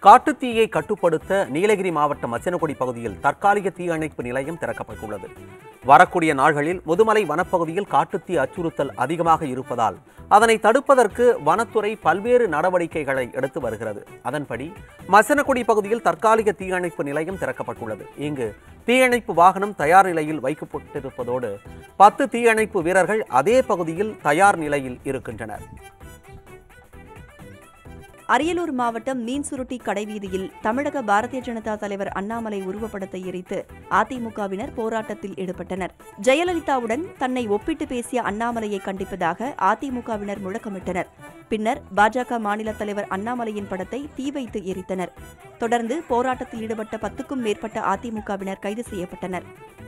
காட்டுத்தீயை கட்டுப்படுத்த நீலகிரி மாவட்டம் மச்சனகுடி பகுதியில் தற்காலிக தீயணைப்பு நிலையம் திறக்கப்பட்டுள்ளது வரக்கூடிய நாள்களில் முதுமலை வனப்பகுதியில் காட்டுத்தீ அச்சுறுத்தல் அதிகமாக இருப்பதால் அதனை தடுப்பதற்கு வனத்துறை பல்வேறு நடவடிக்கைகளை எடுத்து வருகிறது அதன்படி மசனகுடி பகுதியில் தற்காலிக தீயணைப்பு நிலையம் திறக்கப்பட்டுள்ளது இங்கு தீயணைப்பு வாகனம் தயார் நிலையில் வைக்கப்பட்டிருப்பதோடு பத்து தீயணைப்பு வீரர்கள் அதே பகுதியில் தயார் நிலையில் இருக்கின்றனர் அரியலூர் மாவட்டம் மீன்சுருட்டி கடைவீதியில் தமிழக பாரதிய ஜனதா தலைவர் அண்ணாமலை உருவப்படத்தை எரித்து அதிமுகவினர் போராட்டத்தில் ஈடுபட்டனர் ஜெயலலிதாவுடன் தன்னை ஒப்பிட்டு பேசிய அண்ணாமலையை கண்டிப்பதாக அதிமுகவினர் முழக்கமிட்டனர் பின்னர் பாஜக மாநில தலைவர் அண்ணாமலையின் படத்தை தீ வைத்து எரித்தனர் தொடர்ந்து போராட்டத்தில் ஈடுபட்ட பத்துக்கும் மேற்பட்ட அதிமுகவினர் கைது செய்யப்பட்டனர்